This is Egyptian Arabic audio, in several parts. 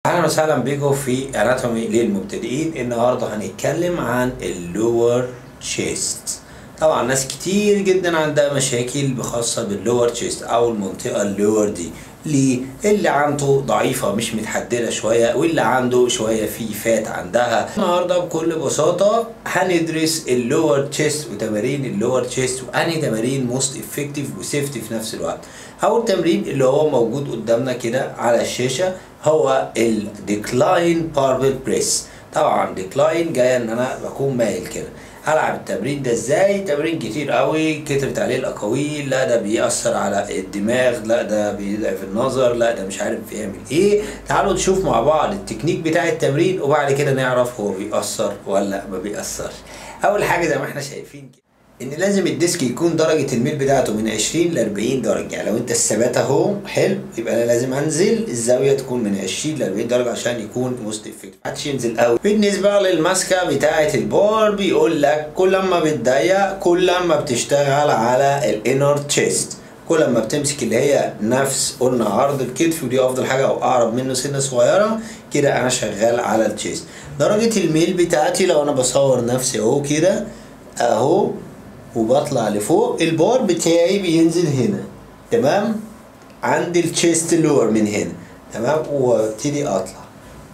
اهلا وسهلا بيكم في اناتومي للمبتدئين النهارده هنتكلم عن اللور تشيست طبعا ناس كتير جدا عندها مشاكل خاصه باللور تشيست او المنطقه اللور دي ليه اللي عنده ضعيفه مش متحدده شويه واللي عنده شويه في فات عندها النهارده بكل بساطه هندرس اللور تشيست وتمارين اللور تشيست وانهي تمارين موست افكتيف وسيفتي في نفس الوقت اول تمرين اللي هو موجود قدامنا كده على الشاشه هو الديكلاين باربل بريس طبعا ديكلاين جايه ان انا بكون مايل كده هلعب التمرين ده ازاي تمرين كتير قوي كترت عليه الاقاويل لا ده بيأثر على الدماغ لا ده بيضعف النظر لا ده مش عارف بيعمل ايه تعالوا نشوف مع بعض التكنيك بتاع التمرين وبعد كده نعرف هو بيأثر ولا ما بيأثرش اول حاجه زي ما احنا شايفين كده ان لازم الديسك يكون درجة الميل بتاعته من 20 ل 40 درجة يعني لو انت الثبات اهو حلو يبقى انا لازم انزل الزاوية تكون من 20 ل 40 درجة عشان يكون موست افكتيف محدش ينزل قوي بالنسبة للماسكة بتاعة البار بيقول لك كل ما بتضيق كل ما بتشتغل على الانر تشيست كل ما بتمسك اللي هي نفس قلنا عرض الكتف ودي افضل حاجة او اقرب منه سنة صغيرة كده انا شغال على التشيست درجة الميل بتاعتي لو انا بصور نفسي اهو كده اهو وبطلع لفوق البار بتاعي بينزل هنا تمام عند التشيست لور من هنا تمام وابتدي اطلع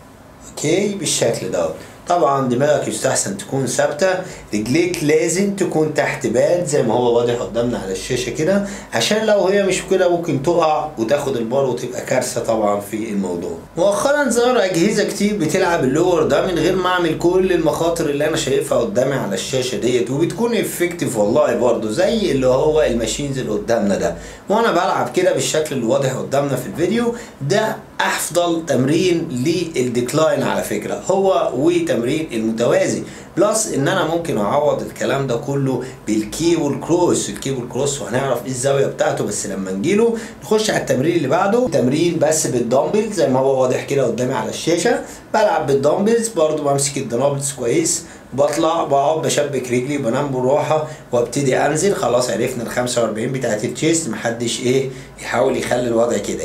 اوكي بالشكل دوت طبعا دماغك يستحسن تكون ثابته رجليك لازم تكون تحت باد زي ما هو واضح قدامنا على الشاشه كده عشان لو هي مش كده ممكن تقع وتاخد البار وتبقى كارثه طبعا في الموضوع مؤخرا ظهر اجهزه كتير بتلعب اللور ده من غير ما اعمل كل المخاطر اللي انا شايفها قدامي على الشاشه ديت وبتكون افكتيف والله برضو زي اللي هو الماشينز اللي قدامنا ده وانا بلعب كده بالشكل اللي واضح قدامنا في الفيديو ده افضل تمرين للديكلاين على فكره هو وتمرين المتوازي بلس ان انا ممكن اعوض الكلام ده كله بالكيبل كروس الكيبل كروس وهنعرف ايه الزاويه بتاعته بس لما نجيله نخش على التمرين اللي بعده تمرين بس بالدمبل زي ما هو واضح كده قدامي على الشاشه بلعب بالدمبلز برضو بمسك الدمبلز كويس بطلع بقعد بشبك رجلي بنام بالراحه وابتدي انزل خلاص عرفنا ال 45 بتاعت التشيست محدش ايه يحاول يخلي الوضع كده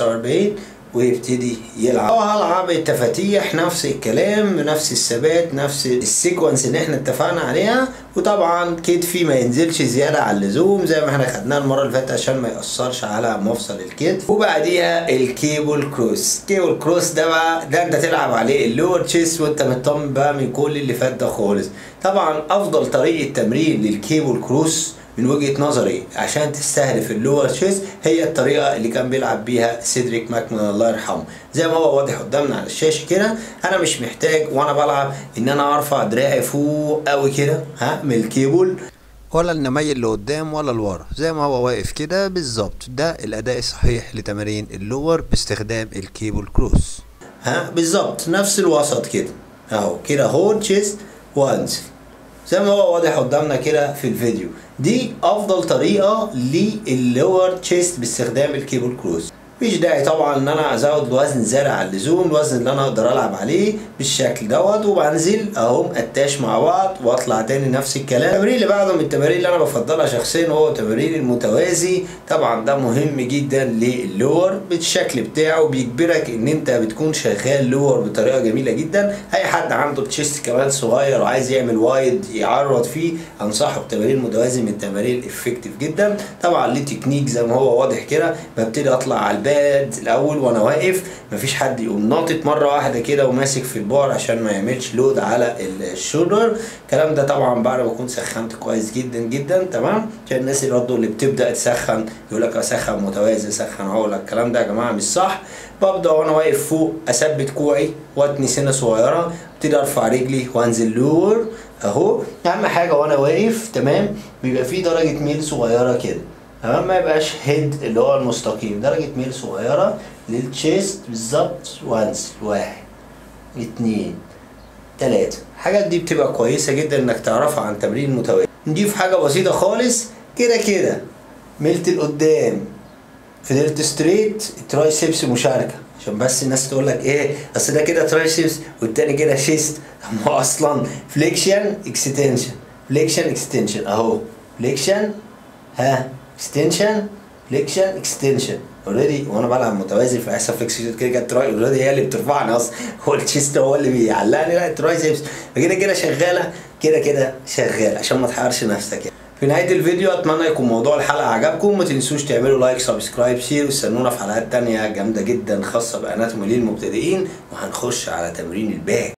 45 ويبتدي يلعب هلعب التفاتيح نفس الكلام نفس الثبات نفس السيكونس اللي احنا اتفقنا عليها وطبعا كتفي ما ينزلش زياده عن اللزوم زي ما احنا خدناه المره اللي فاتت عشان ما ياثرش على مفصل الكتف وبعديها الكيبل كروس الكيبل كروس ده بقى ده انت تلعب عليه اللور تشيست وانت مطمن بقى من كل اللي فات ده خالص طبعا افضل طريقه تمرين للكيبل كروس من وجهه نظري عشان تستهدف اللور تشيست هي الطريقه اللي كان بيلعب بيها سيدريك ماكمان الله يرحمه زي ما هو واضح قدامنا على الشاشه كده انا مش محتاج وانا بلعب ان انا ارفع دراعي فوق قوي كده ها من الكيبل ولا النميل لقدام ولا لورا زي ما هو واقف كده بالظبط ده الاداء الصحيح لتمارين اللور باستخدام الكيبل كروس ها بالظبط نفس الوسط كده اهو كده هو تشيست وانزل زي ما هو واضح قدامنا كده في الفيديو دي افضل طريقه للور تشيست باستخدام الكيبل كروز مفيش داعي طبعا ان انا ازود الوزن زياده عن اللزوم الوزن اللي انا اقدر العب عليه بالشكل دوت وبنزل اهو اتاش مع بعض واطلع تاني نفس الكلام التمرين اللي بعده من التمارين اللي انا بفضلها شخصيا هو تمرين المتوازي طبعا ده مهم جدا للور بالشكل بتاعه بيجبرك ان انت بتكون شغال لور بطريقه جميله جدا اي حد عنده تشيست كمان صغير وعايز يعمل وايد يعرض فيه انصحه بتمارين متوازي من التمارين الافكتيف جدا طبعا ليه تكنيك زي ما هو واضح كده ببتدي اطلع على الباد الاول وانا واقف مفيش حد يقوم ناطط مره واحده كده وماسك في البار عشان ما يعملش لود على الشولدر الكلام ده طبعا بعد ما اكون سخنت كويس جدا جدا تمام عشان الناس اللي برضه اللي بتبدا تسخن يقول لك اسخن متوازي اسخن عقله الكلام ده يا جماعه مش صح ببدا وانا واقف فوق اثبت كوعي واتني سنه صغيره ابتدي ارفع رجلي وانزل لور اهو اهم حاجه وانا واقف تمام بيبقى في درجه ميل صغيره كده تمام ما يبقاش هيد اللي هو المستقيم درجة ميل صغيرة للتشيست بالظبط وانزل واحد اتنين تلاتة الحاجات دي بتبقى كويسة جدا انك تعرفها عن تمرين متوازي نضيف حاجة بسيطة خالص كده كده ملت لقدام فضلت ستريت الترايسبس مشاركة عشان بس الناس تقول لك ايه اصل ده كده ترايسبس والتاني كده شيست اما اصلا فليكشن اكستنشن فليكشن اكستنشن اهو فليكشن ها اكستنشن فليكشن اكستنشن اوريدي وانا بلعب متوازي في احسن فليكسيشن كده كده التراي اوريدي هي اللي بترفعني اصلا هو التشيست هو اللي بيعلقني لا الترايسبس فكده كده شغاله كده كده شغاله عشان ما تحيرش نفسك يعني في نهاية الفيديو اتمنى يكون موضوع الحلقة عجبكم ما تنسوش تعملوا لايك سبسكرايب شير واستنونا في حلقات تانية جامدة جدا خاصة باناتومي للمبتدئين وهنخش على تمرين الباك